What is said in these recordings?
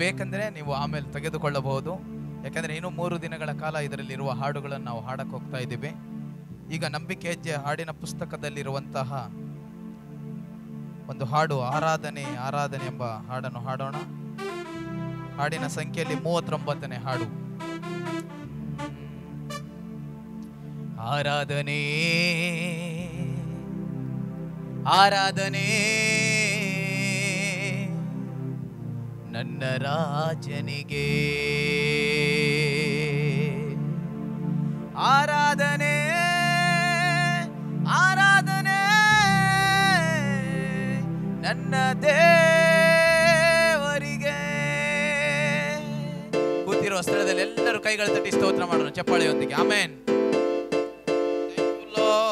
ಬೇಕಂದ್ರೆ ನೀವು ಆಮೇಲೆ ತೆಗೆದುಕೊಳ್ಳಬಹುದು ಯಾಕಂದ್ರೆ ಇನ್ನು ಮೂರು ದಿನಗಳ ಕಾಲ ಇದರಲ್ಲಿರುವ ಹಾಡುಗಳನ್ನು ನಾವು ಹಾಡಕ್ಕೆ ಹೋಗ್ತಾ ಇದ್ದೀವಿ ಈಗ ನಂಬಿಕೆ ಹೆಜ್ಜೆ ಹಾಡಿನ ಪುಸ್ತಕದಲ್ಲಿರುವಂತಹ ಒಂದು ಹಾಡು ಆರಾಧನೆ ಆರಾಧನೆ ಎಂಬ ಹಾಡನ್ನು ಹಾಡೋಣ ಹಾಡಿನ ಸಂಖ್ಯೆಯಲ್ಲಿ ಮೂವತ್ತೊಂಬತ್ತನೇ ಹಾಡು ಆರಾಧನೆ ಆರಾಧನೆ ನನ್ನ ರಾಜನಿಗೆ ಆರಾಧನೆ ಆರಾಧನೆ ನನ್ನ ದೇವರಿಗೆ ಕೂತಿರುವ ಸ್ಥಳದಲ್ಲಿ ಎಲ್ಲರೂ ಕೈಗಳು ತಟ್ಟಿ ಸ್ತೋತ್ರ ಮಾಡೋಣ ಚಪ್ಪಾಳೆಯೊಂದಿಗೆ ಆಮೇನ್ Thank you, Lord.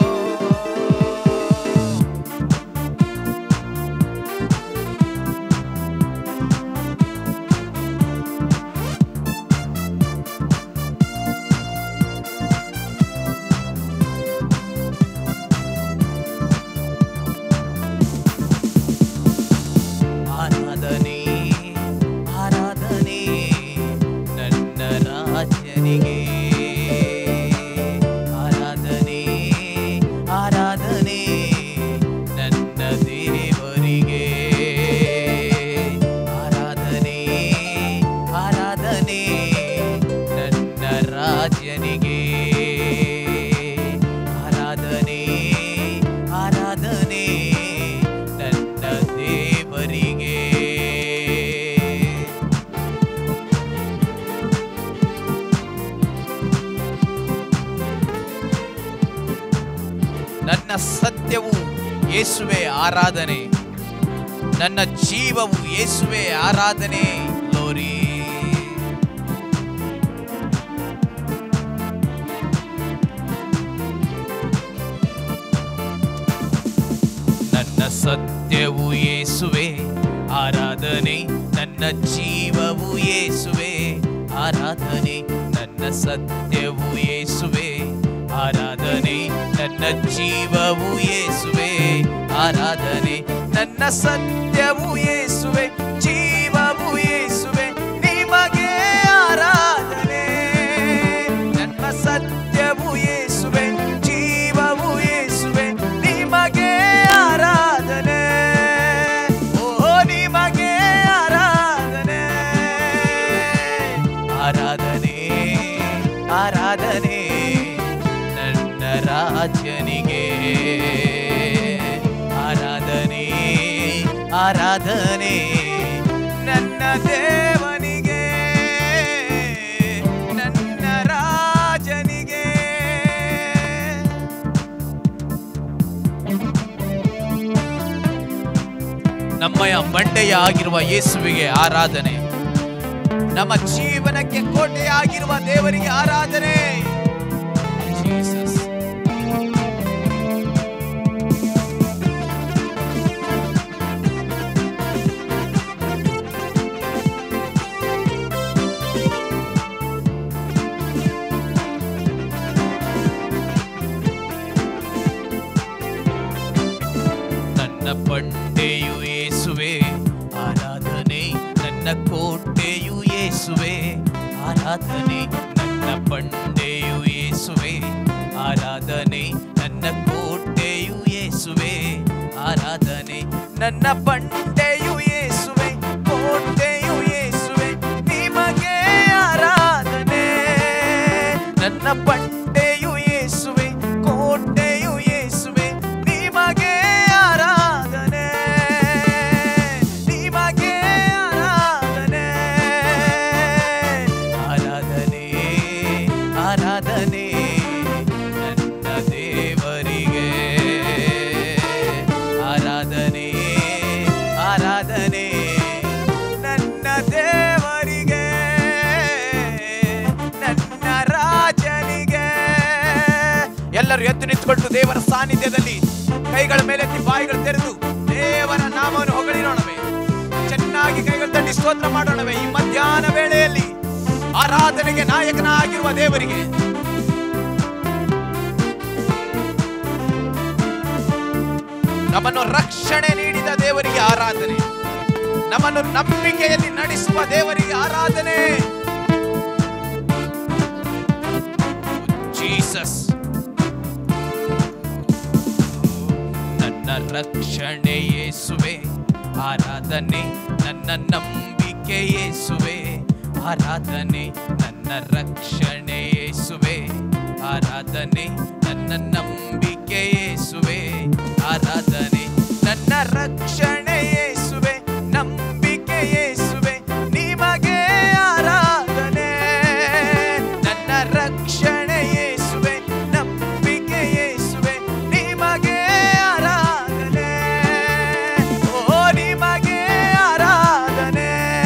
ಆರಾಧನೆ ಆರಾಧನೆ ನನ್ನ ರಾಜನಿಗೆ ಆರಾಧನೆ ಆರಾಧನೆ ನನ್ನ ದೇವರಿಗೆ ಆರಾಧನೆ ಆರಾಧನೆ ನನ್ನ ರಾಜನಿಗೆ ಆರಾಧನೆ ಆರಾಧನೆ ನನ್ನ ದೇವರಿಗೆ ನನ್ನ ಸತ್ಯವು ಯೇಸುವೆ ಆರಾಧನೆ ನನ್ನ ಜೀವವು ಯೇಸುವೆ ಆರಾಧನೆ ಲೋರಿ ನನ್ನ ಸತ್ಯವು ಯೇಸುವೆ ಆರಾಧನೆ ನನ್ನ ಜೀವವು ಯೇಸುವೆ ಆರಾಧನೆ ನನ್ನ ಸತ್ಯವು ಯೇಸುವೆ ಆರಾಧನೆ ನನ್ನ ಜೀವವು ಯೇಸುವೆ ಆರಾಧನೆ ನನ್ನ ಸತ್ಯವು ಯೇಸುವೆ ಜೀವವು ಯೇಸುವೆ ನಿಮಗೆ ಆರಾಧನೆ ನನ್ನ ಸತ್ಯವು ಯೇಸುವೆ ಜೀವವು ಯೇಸುವೆ ನಿಮಗೆ ಆರಾಧನೆ ಓ ನಿಮಗೆ ಆರಾಧನೆ ಆರಾಧನೆ ಆರಾಧನೆ ನನ್ನ ರಾಜನಿಗೆ ಆರಾಧನೆ ಆರಾಧನೆ ನನ್ನ ದೇವನಿಗೆ ನನ್ನ ರಾಜನಿಗೆ ನಮ್ಮಯ ಮಂಡೆಯ ಆಗಿರುವ ಯೇಸುವಿಗೆ ಆರಾಧನೆ ನಮ್ಮ ಜೀವನಕ್ಕೆ ಕೋಟೆಯಾಗಿರುವ ದೇವರಿಗೆ ಆರಾಧನೆ Jesus. ನನ್ನ ಬಂಡೆಯು ಯೇಸುವೆ ಆರಾಧನೆ ನನ್ನ ಕೋಟೆಯು ಯೇಸುವೆ ಆರಾಧನೆ ನನ್ನ ಬಂಡೆಯು ಯೇಸುವೆ ಆರಾಧನೆ ನನ್ನ ಕೋಟೆಯು ಯೇಸುವೆ ಆರಾಧನೆ ನನ್ನ ಬಂಡೆಯು ಯೇಸುವೆ ಕೋಟೆಯು ಯೇಸುವೆ ನಿಮಗೆ ಆರಾಧನೆ ನನ್ನ ಬಂಡೆಯು ಯೇಸುವೆ ಕೋಟೆಯು ಯೇಸುವೆ ನಿಮಗೆ ಆರಾಧನೆ ನಿಮಗೆ ಆರಾಧನೆ ಆರಾಧನೆ ಆರಾಧನೆ ನನ್ನ ದೇವರಿಗೆ ಆರಾಧನೆ ಆರಾಧನೆ ನನ್ನ ದೇವರಿಗೆ ನನ್ನ ರಾಜನಿಗೆ ಎಲ್ಲರೂ ಎದ್ದು ನಿಂತುಕೊಂಡು ದೇವರ ಸಾನ್ನಿಧ್ಯದಲ್ಲಿ ಕೈಗಳ ಮೇಲೆ ಎತ್ತಿ ಬಾಯಿಗಳು ತೆರೆದು ದೇವರ ನಾಮವನ್ನು ಹೊಗಳಿರೋಣವೇ ಚೆನ್ನಾಗಿ ಕೈಗಳು ತಟ್ಟಿ ಸ್ತೋತ್ರ ಮಾಡೋಣವೇ ಈ ಮಧ್ಯಾಹ್ನ ವೇಳೆಯಲ್ಲಿ ಆರಾಧನೆಗೆ ನಾಯಕನಾಗಿರುವ ದೇವರಿಗೆ ನಮ್ಮನ್ನು ರಕ್ಷಣೆ ನೀಡಿದ ದೇವರಿಗೆ ಆರಾಧನೆ ನಮ್ಮನ್ನು ನಂಬಿಕೆಯಲ್ಲಿ ನಡೆಸುವ ದೇವರಿಗೆ ಆರಾಧನೆ ಜೀಸಸ್ ನನ್ನ ರಕ್ಷಣೆ ಯೇಸುವೆ ಆರಾಧನೆ ನನ್ನ ನಂಬಿಕೆ ಯೇಸುವೆ ಆರಾಧನೆ ನನ್ನ ರಕ್ಷಣೆ ಯೇಸುವೆ ಆರಾಧನೆ ನನ್ನ ನಂಬಿಕೆ ಯೇಸುವೆ ಆರಾಧನೆ ನನ್ನ ರಕ್ಷಣೆ ಯೇಸುವೆ ನಂಬಿಕೆ ಯೇಸುವೆ ನಿಮಗೆ ಆರಾಧನೆ ನನ್ನ ರಕ್ಷಣೆ ಯೇಸುವೆ ನಂಬಿಕೆ ಯೇಸುವೆ ನಿಮಗೆ ಆರಾಧನೆ ಓ ನಿಮಗೆ ಆರಾಧನೆ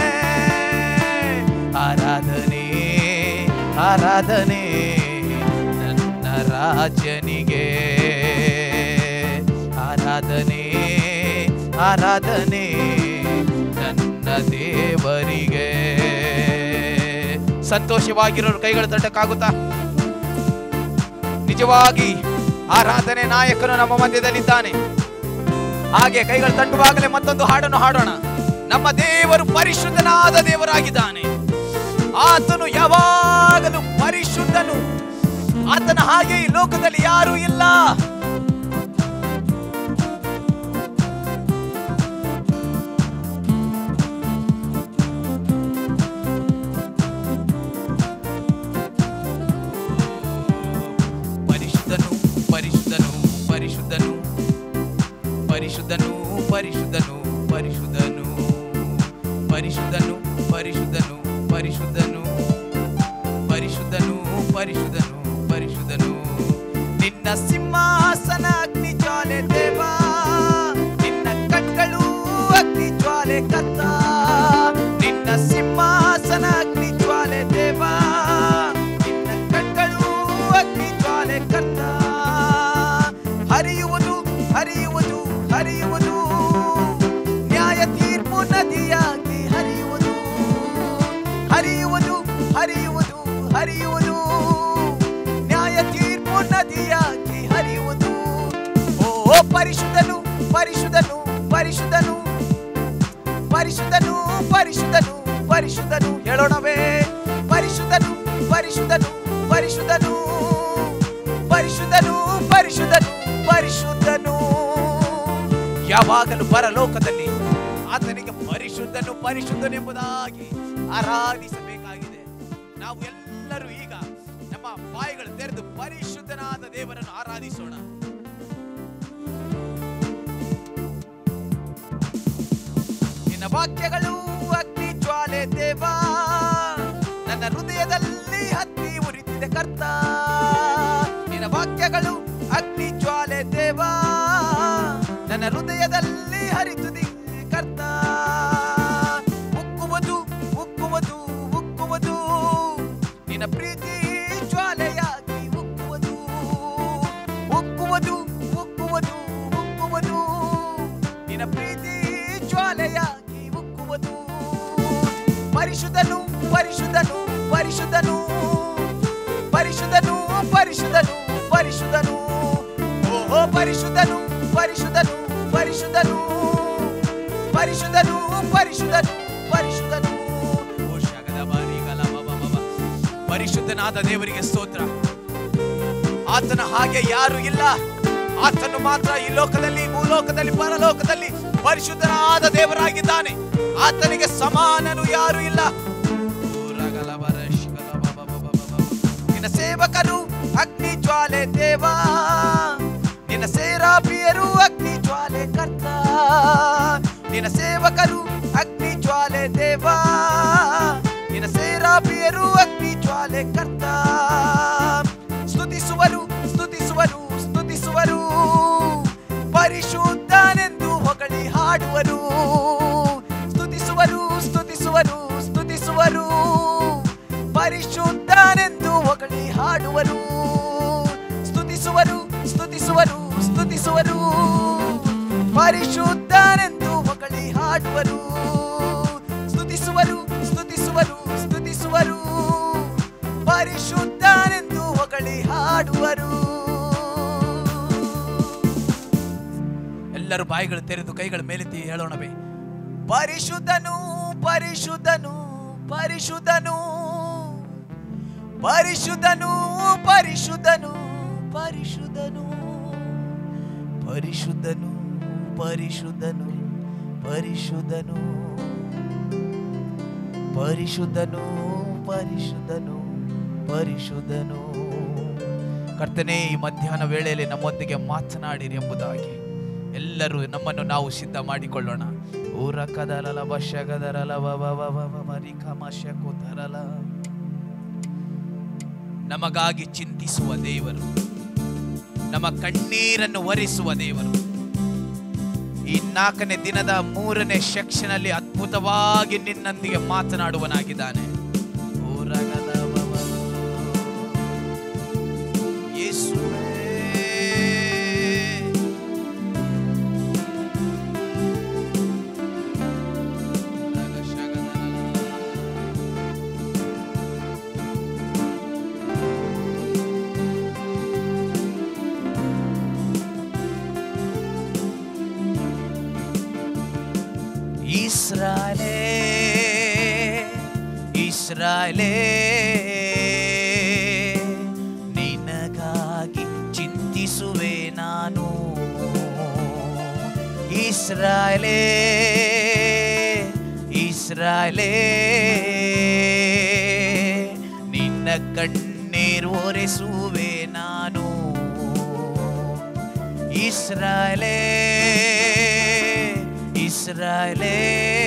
ಆರಾಧನೆ ಆರಾಧನೆ ನನ್ನ ರಾಜನಿಗೆ ಆರಾಧನೆ ಆರಾಧನೆ ನನ್ನ ದೇವರಿಗೆ ಸಂತೋಷವಾಗಿರೋರು ಕೈಗಳು ತಟ್ಟಕ್ಕಾಗುತ್ತಾ ನಿಜವಾಗಿ ಆರಾಧನೆ ನಾಯಕನು ನಮ್ಮ ಮಧ್ಯದಲ್ಲಿದ್ದಾನೆ ಹಾಗೆ ಕೈಗಳು ತಟ್ಟುವಾಗಲೇ ಮತ್ತೊಂದು ಹಾಡನ್ನು ಹಾಡೋಣ ನಮ್ಮ ದೇವರು ಪರಿಶುದ್ಧನಾದ ದೇವರಾಗಿದ್ದಾನೆ ಆತನು ಯಾವಾಗಲೂ ಪರಿಶುದ್ಧನು ಆತನ ಹಾಗೆ ಈ ಲೋಕದಲ್ಲಿ ಯಾರೂ ಇಲ್ಲ ಪರಿಶುದ್ಧನು ಪರಿಶುದ್ಧನು ಪರಿಶುದ್ಧನು ಪರಿಶುದ್ಧನು ಪರಿಶುದ್ಧನು ಪರಿಶುದ್ಧನು ಪರಿಶುದ್ಧನು ಪರಿಶುದ್ಧನು ಪರಿಶುದ್ಧನು ಪರಿಶುದ್ಧನು ಪರಿಶುದ್ಧನು ಪರಿಶುದ್ಧನು ನಿನ್ನ ಸಿಂಹಾಸನ ಅಗ್ನಿ ಜ್ವಾಲೆ ದೇವ ನಿನ್ನ ಕಣ್ಗಳು ಅಗ್ನಿ ಜ್ವಾಲೆ ಕತ್ತ ನಿನ್ನ ಸಿಂಹಾಸನ ಅಗ್ನಿ ಜ್ವಾಲೆ ದೇವ ನಿನ್ನ ಕಣ್ಗಳು ಅಗ್ನಿ ಜ್ವಾಲೆ ಕತ್ತ ಹರಿಯುವುದು ಹರಿಯುವುದು ಹರಿಯುವುದು ನ್ಯಾಯ ತೀರ್ಪು ನದಿಯಾಗಿ ಹರಿಯುವುದು ಹರಿಯುವುದು ಹರಿಯುವುದು ಹರಿಯುವುದು ನ್ಯಾಯ ತೀರ್ಪು ನದಿಯಾಗಿ ಹರಿಯುವುದು ಓ ಪರಿಶುದ್ಧನು ಪರಿಶುದ್ಧನು ಪರಿಶುದ್ಧನು ಪರಿಶುದ್ಧನು ಪರಿಶುದ್ಧನು ಪರಿಶುದ್ಧನು ಹೇಳೋಣವೇ ಪರಿಶುದ್ಧನು ಪರಿಶುದ್ಧನು ಪರಿಶುದ್ಧನು ಪರಿಶುದ್ಧನು ಪರಿಶುದ್ಧನು ಪರಿಶುದ್ಧನು ಯಾವಾಗಲೂ ಪರಲೋಕದಲ್ಲಿ ಆತನಿಗೆ ಪರಿಶುದ್ಧನು ಪರಿಶುದ್ಧನೆಂಬುದಾಗಿ ಆರಾಧಿಸಬೇಕಾಗಿದೆ ನಾವು ಎಲ್ಲರೂ ಈಗ ನಮ್ಮ ಬಾಯಿಗಳು ತೆರೆದು ಪರಿಶುದ್ಧನಾದ ದೇವರನ್ನು ಆರಾಧಿಸೋಣ ನಿನ್ನ ವಾಕ್ಯಗಳು ಅಗ್ನಿ ಜ್ವಾಲೆ ದೇವ ನನ್ನ ಹೃದಯದಲ್ಲಿ ಹತ್ತಿ ಉರಿತಿದೆ ಕರ್ತ ನಿನ್ನ ವಾಕ್ಯಗಳು ಅಗ್ನಿ ಜ್ವಾಲೆ ದೇವ ನನ್ನ ಹೃದಯದಲ್ಲಿ ಹರಿತುದಿ ಕರ್ತ ಉಕ್ಕುವುದು ಉಕ್ಕುವುದು ಉಕ್ಕುವುದು ನಿನ್ನ ಪ್ರೀತಿ ಜ್ವಾಲೆಯಾಗಿ ಉಕ್ಕುವುದು ಉಕ್ಕುವುದು ಉಕ್ಕುವುದು ಉಕ್ಕುವುದು ನಿನ್ನ ಪ್ರೀತಿ ಜ್ವಾಲೆಯಾಗಿ ಉಕ್ಕುವುದು ಪರಿಶುದ್ಧನು ಪರಿಶುದ್ಧನು ಪರಿಶುದ್ಧನು ಪರಿಶುದ್ಧನು ಪರಿಶುದ್ಧನು ಪರಿಶುದ್ಧನು ಓಹೋ ಪರಿಶುದ್ಧನು ಪರಿಶುದ್ಧನು ಪರಿಶುದ್ಧನು ಪರಿಶುದ್ಧನು ಪರಿಶುದ್ಧನು ಪರಿಶುದ್ಧನು ಓ ಶಗದ ಬಾರಿ ಗಲ ಬಬ ಬಬ. ಪರಿಶುದ್ಧನಾದ ದೇವರಿಗೆ ಸ್ತೋತ್ರ ಆತನ ಹಾಗೆ ಯಾರು ಇಲ್ಲ ಆತನು ಮಾತ್ರ ಈ ಲೋಕದಲ್ಲಿ ಭೂಲೋಕದಲ್ಲಿ ಪರಲೋಕದಲ್ಲಿ ಪರಿಶುದ್ಧನಾದ ದೇವರಾಗಿದ್ದಾನೆ ಆತನಿಗೆ ಸಮಾನನು ಯಾರು ಇಲ್ಲ ನಿನ್ನ ಸೇವಕರು ಅಗ್ನಿ ಜ್ವಾಲೆ ದೇವ ನಿನ್ನ ಸೇರಾಪಿಯರು ಅಗ್ನಿ ಜ್ವಾಲೆ ಕರ್ತ ನಿನ್ನ ಸೇವಕರು ಅಗ್ನಿ ಜ್ವಾಲೆ ದೇವ ನಿನ್ನ ಸೇರಾಪಿಯರು ಅಗ್ನಿ ಜ್ವಾಲೆ ಕರ್ತ ಸ್ತುತಿಸುವರು ಸ್ತುತಿಸುವರು ಸ್ತುತಿಸುವರು ಪರಿಶುದ್ಧನೆಂದು ಹೊಗಳಿ ಹಾಡುವರು ಸ್ತುತಿಸುವರು ಸ್ತುತಿಸುವರು ಸ್ತುತಿಸುವರು ಪರಿಶುದ್ಧನೆಂದು ಹೊಗಳಿ ಹಾಡುವರು ಸ್ತುತಿಸುವರು ಸ್ತುತಿಸುವರು ಸ್ತುತಿಸುವರು ಪರಿಶುದ್ಧನೆಂದು ಹೊಗಳಿ ಹಾಡುವರು ಸ್ತುತಿಸುವರು ಸ್ತುತಿಸುವರು ಸ್ತುತಿಸುವರು ಪರಿಶುದ್ಧನೆಂದು ಹೊಗಳಿ ಹಾಡುವರು ಎಲ್ಲರೂ ಬಾಯಿಗಳು ತೆರೆದು ಕೈಗಳ ಮೇಲೆತ್ತಿ ಹೇಳೋಣವೇ ಪರಿಶುದ್ಧನು ಪರಿಶುದ್ಧನು ಪರಿಶುದ್ಧನು ಪರಿಶುದ್ಧನು ಪರಿಶುದ್ಧನು ಪರಿಶುದ್ಧನು ಪರಿಶುದ್ಧನು ಪರಿಶುದ್ಧನು ಪರಿಶುದ್ಧನು ಪರಿಶುದ್ಧನು ಪರಿಶುದ್ಧನು ಪರಿಶುದ್ಧನು ಕರ್ತನೆ ಈ ಮಧ್ಯಾಹ್ನ ವೇಳೆಯಲ್ಲಿ ನಮ್ಮೊಂದಿಗೆ ಮಾತನಾಡಿರಿ ಎಂಬುದಾಗಿ ಎಲ್ಲರೂ ನಮ್ಮನ್ನು ನಾವು ಸಿದ್ಧ ಮಾಡಿಕೊಳ್ಳೋಣ ಊರ ಕದಲಲ ವಶಗದರಲ ಕೂತರಲ ನಮಗಾಗಿ ಚಿಂತಿಸುವ ದೇವರು ನಮ್ಮ ಕಣ್ಣೀರನ್ನು ಒರೆಸುವ ದೇವರು ಈ ನಾಲ್ಕನೇ ದಿನದ ಮೂರನೇ ಸೆಕ್ಷನ್ ಅಲ್ಲಿ ಅದ್ಭುತವಾಗಿ ನಿನ್ನೊಂದಿಗೆ ಮಾತನಾಡುವನಾಗಿದ್ದಾನೆ ಊರಗದ ಯೇಸುವೇ ಇಸ್ರಾಲೇ ಇಸ್ರಾಲೇ ನಿನಗಾಗಿ ಚಿಂತಿಸುವೆ ನಾನು ಇಸ್ರಾಲೇ ಇಸ್ರಾಲೇ ನಿನ್ನ ಕಣ್ಣೀರು ಒರೆಸುವೆ ನಾನು ಇಸ್ರಾಲೇ ಇಸ್ರಾಲೇ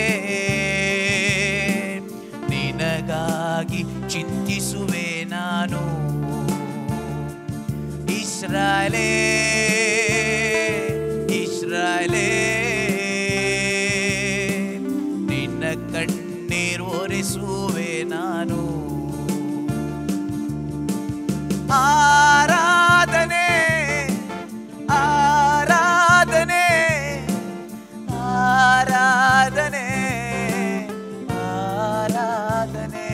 ನಿನಗಾಗಿ ಚಿಂತಿಸುವೆ ನಾನು ಇಸ್ರಾಲೇ ಇಸ್ರಾಲೇ ನಿನ್ನ ಕಣ್ಣೀರು ಒರೆಸುವೆ ನಾನು ಆರಾಧನೆ ಆರಾಧನೆ ಆರಾಧನೆ ಆರಾಧನೆ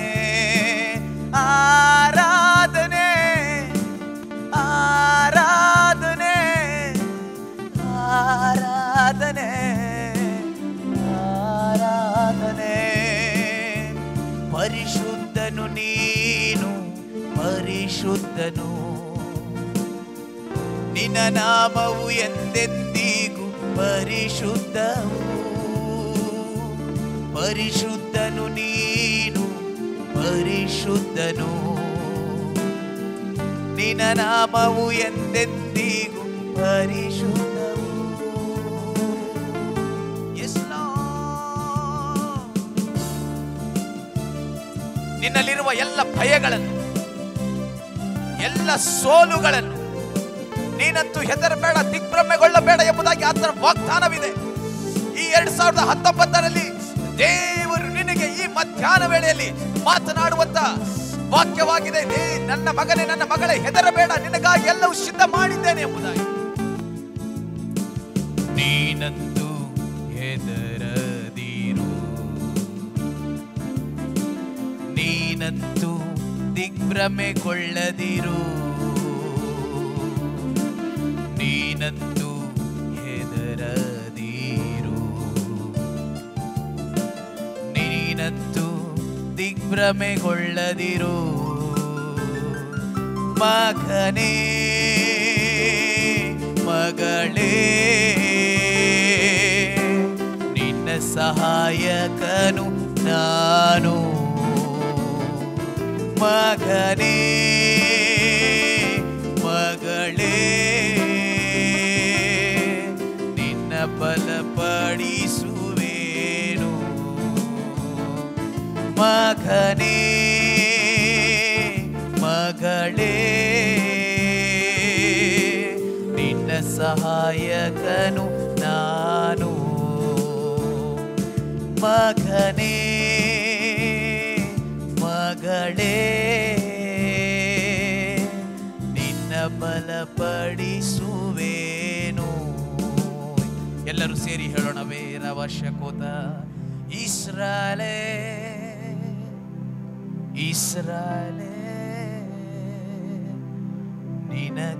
ಆರಾಧನೆ ಆರಾಧನೆ ಆರಾಧನೆ ಆರಾಧನೆ ಪರಿಶುದ್ಧನು ನೀನು ಪರಿಶುದ್ಧನು ನಿನ್ನ ನಾಮವು ಎಂದೆಂದಿಗೂ ಪರಿಶುದ್ಧವು ಪರಿಶುದ್ಧನು ನೀನು ಪರಿಶುದ್ಧನು ನಿನ್ನ ನಾಮವು ಎಂದೆಂದಿಗೂ ಪರಿಶುದ್ಧವು Yes, Lord. ನಿನ್ನಲ್ಲಿರುವ ಎಲ್ಲ ಭಯಗಳನ್ನು ಎಲ್ಲ ಸೋಲುಗಳನ್ನು ನೀನಂತೂ ಹೆದರಬೇಡ ದಿಗ್ಭ್ರಮೆಗೊಳ್ಳಬೇಡ ಎಂಬುದಾಗಿ ಆತನ ವಾಗ್ದಾನವಿದೆ ಈ ಎರಡ್ ಸಾವಿರದ ಹತ್ತೊಂಬತ್ತರಲ್ಲಿ ದೇವರು ನಿನಗೆ ಈ ಮಧ್ಯಾಹ್ನ ವೇಳೆಯಲ್ಲಿ ಮಾತನಾಡುವಂತ ವಾಕ್ಯವಾಗಿದೆ ಏ ನನ್ನ ಮಗನೇ ನನ್ನ ಮಗಳೇ ಹೆದರಬೇಡ ನಿನಗಾಗಿ ಎಲ್ಲವೂ ಸಿದ್ಧ ಮಾಡಿದ್ದೇನೆ ಎಂಬುದಾಗಿ ನೀನಂತೂ ಹೆದರದಿರು ನೀನಂತೂ ದಿಗ್ಭ್ರಮೆಗೊಳ್ಳದಿರು ನೀನಂತೂ ಹೆದರದಿರು ನೀನಂತೂ ದಿಗ್ಭ್ರಮೆಗೊಳ್ಳದಿರು ಮಗನೇ ಮಗಳೇ ನಿನ್ನ ಸಹಾಯಕನು ನಾನು ಮಗನೇ ಮಗಳೇ ನಿನ್ನ ಬಲಪಡಿಸುವೇನು ಮಗನೇ ಮಗಳೇ ನಿನ್ನ ಸಹಾಯಕನು ನಾನು ಮಗನೇ ಮಗಳೇ ನಿನ್ನ ಬಲಪಡಿಸುವೇನು ಎಲ್ಲರೂ ಸೇರಿ ಹೇಳೋಣವೇ ರವಶಕೋತ ಇಸ್ರಾಲೇ ಇಸ್ರಾಲೇ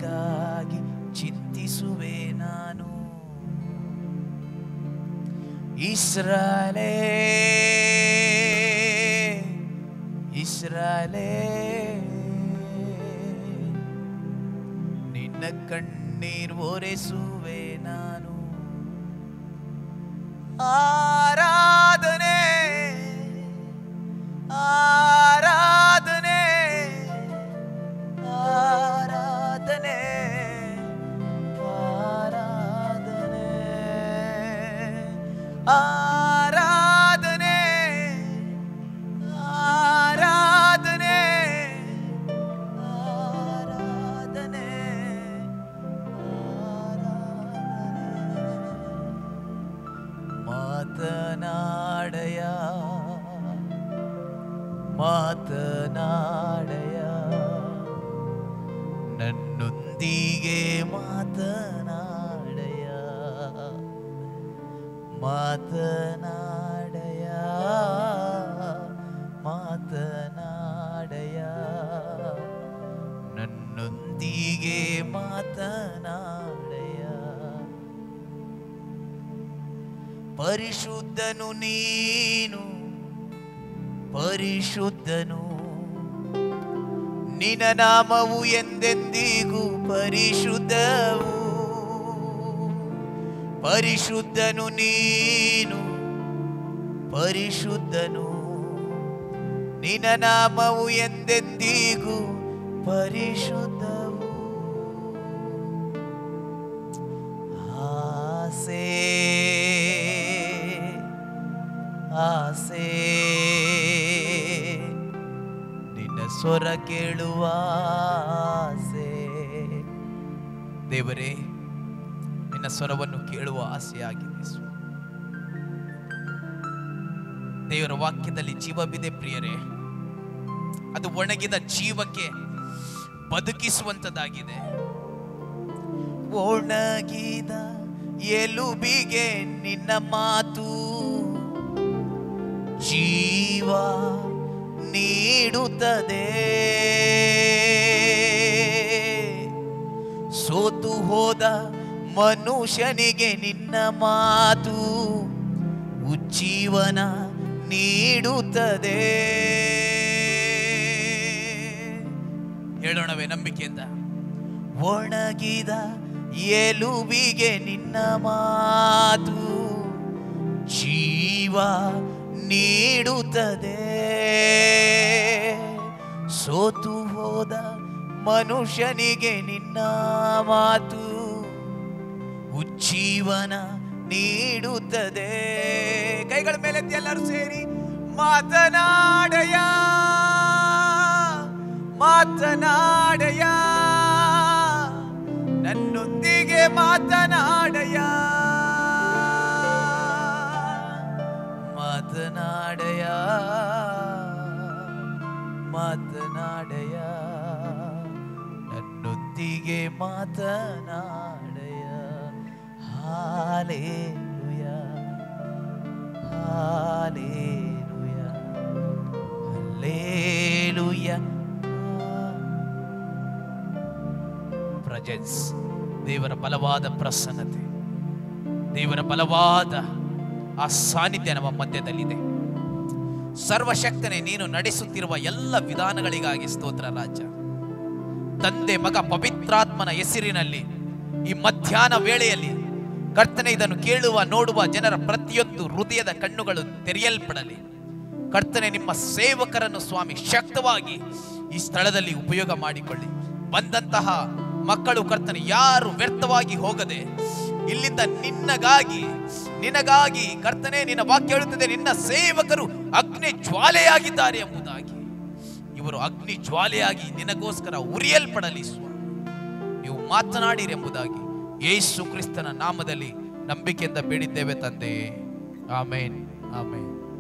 ನಿನಗಾಗಿ ಚಿಂತಿಸುವೆ ನಾನು ಇಸ್ರಾಲೇ ಇಸ್ರಾಲೇ ನಿನ್ನ ಕಣ್ಣೀರ್ ಒರೆಸುವೆ ನಾನು ಆರಾಧನೆ ಆರಾಧನೆ ಆರಾಧನೆ ಆರಾಧನೆ ಆರಾಧನೆ ಆರಾಧನೆ ಆರಾಧನೆ ಮಾತನಾಡಯ ಮಾತನಾಡಯ ನನ್ನೊಂದಿಗೆ ಮಾತನಾಡಯ ಮಾತನಾಡಯ ಮಾತನಾಡಯ ನನ್ನೊಂದಿಗೆ ಮಾತನಾಡಯ ಪರಿಶುದ್ಧನು ನೀನು ಪರಿಶುದ್ಧನು ನಿನ ನಾಮವು ಎಂದೆಂದಿಗೂ ಪರಿಶುದ್ಧವು ಪರಿಶುದ್ಧನು ನೀನು ಪರಿಶುದ್ಧನು ನಿನ ನಾಮವು ಎಂದೆಂದಿಗೂ ಪರಿಶುದ್ಧವು ಆಸೆ ಆಸೆ ನಿನ್ನ ಸ್ವರ ಕೇಳುವ ಆಸೆ ದೇವರೇ ನಿನ್ನ ಸ್ವರವನ್ನು ಕೇಳುವ ಆಸೆಯಾಗಿದೆ ಸ್ವಾಮಿ. ದೇವರ ವಾಕ್ಯದಲ್ಲಿ ಜೀವವಿದೆ ಪ್ರಿಯರೇ ಅದು ಒಣಗಿದ ಜೀವಕ್ಕೆ ಬದುಕಿಸುವಂತದ್ದಾಗಿದೆ ಒಣಗಿದ ಎಲುಬಿಗೆ ನಿನ್ನ ಮಾತು ಜೀವ ನೀಡುತ್ತದೆ ಸೋತು ಹೋದ ಮನುಷ್ಯನಿಗೆ ನಿನ್ನ ಮಾತು ಉಜ್ಜೀವನ ನೀಡುತ್ತದೆ ಹೇಳೋಣವೇ ನಂಬಿಕೆಯಿಂದ ಒಣಗಿದ ಎಲುಬಿಗೆ ನಿನ್ನ ಮಾತು ಜೀವ ನೀಡುತ್ತದೆ ಸೋತು ಹೋದ ಮನುಷ್ಯನಿಗೆ ನಿನ್ನ ಮಾತು ಉಜ್ಜೀವನ ನೀಡುತ್ತದೆ ಕೈಗಳ ಮೇಲೆ ಎಲ್ಲರೂ ಸೇರಿ ಮಾತನಾಡಯ ಮಾತನಾಡಯ ನನ್ನೊಂದಿಗೆ ಮಾತನಾಡಯ ಮಾತನಾಡಯ ಮಾತನಾಡಯ ನನ್ನೊಂದಿಗೆ ಮಾತನಾಡಯ ಹಾಲೇಲುಯ ಹಾಲೇಲುಯ ಹಲ್ಲೇಲುಯ ಪ್ರಜೆನ್ಸ್ ದೇವರ ಬಲವಾದ ಪ್ರಸನ್ನತೆ ದೇವರ ಬಲವಾದ ಆ ಸಾನ್ನಿಧ್ಯ ನಮ್ಮ ಮಧ್ಯದಲ್ಲಿದೆ ಸರ್ವಶಕ್ತನೇ ನೀನು ನಡೆಸುತ್ತಿರುವ ಎಲ್ಲ ವಿಧಾನಗಳಿಗಾಗಿ ಸ್ತೋತ್ರ ರಾಜ ತಂದೆ ಮಗ ಪವಿತ್ರಾತ್ಮನ ಹೆಸರಿನಲ್ಲಿ ಈ ಮಧ್ಯಾಹ್ನ ವೇಳೆಯಲ್ಲಿ ಕರ್ತನೆ ಇದನ್ನು ಕೇಳುವ ನೋಡುವ ಜನರ ಪ್ರತಿಯೊಂದು ಹೃದಯದ ಕಣ್ಣುಗಳು ತೆರೆಯಲ್ಪಡಲಿ ಕರ್ತನೆ ನಿಮ್ಮ ಸೇವಕರನ್ನು ಸ್ವಾಮಿ ಶಕ್ತವಾಗಿ ಈ ಸ್ಥಳದಲ್ಲಿ ಉಪಯೋಗ ಮಾಡಿಕೊಳ್ಳಿ ಬಂದಂತಹ ಮಕ್ಕಳು ಕರ್ತನೆ ಯಾರು ವ್ಯರ್ಥವಾಗಿ ಹೋಗದೆ ಇಲ್ಲಿಂದ ನಿನ್ನಗಾಗಿ ನಿನಗಾಗಿ ಕರ್ತನೆ ನಿನ್ನ ವಾಕ್ಯ ಹೇಳುತ್ತದೆ ನಿನ್ನ ಸೇವಕರು ಅಗ್ನಿ ಜ್ವಾಲೆಯಾಗಿದ್ದಾರೆ ಎಂಬುದಾಗಿ ಇವರು ಅಗ್ನಿ ಜ್ವಾಲೆಯಾಗಿ ನಿನಗೋಸ್ಕರ ಉರಿಯಲ್ಪಡಲಿ ಸ್ವಾಮಿ ನೀವು ಮಾತನಾಡಿರೆಂಬುದಾಗಿ ಯೇಸು ಕ್ರಿಸ್ತನ ನಾಮದಲ್ಲಿ ನಂಬಿಕೆಯಿಂದ ಬೇಡಿದ್ದೇವೆ ತಂದೆ ಆಮೇನ್ ಆಮೇನ್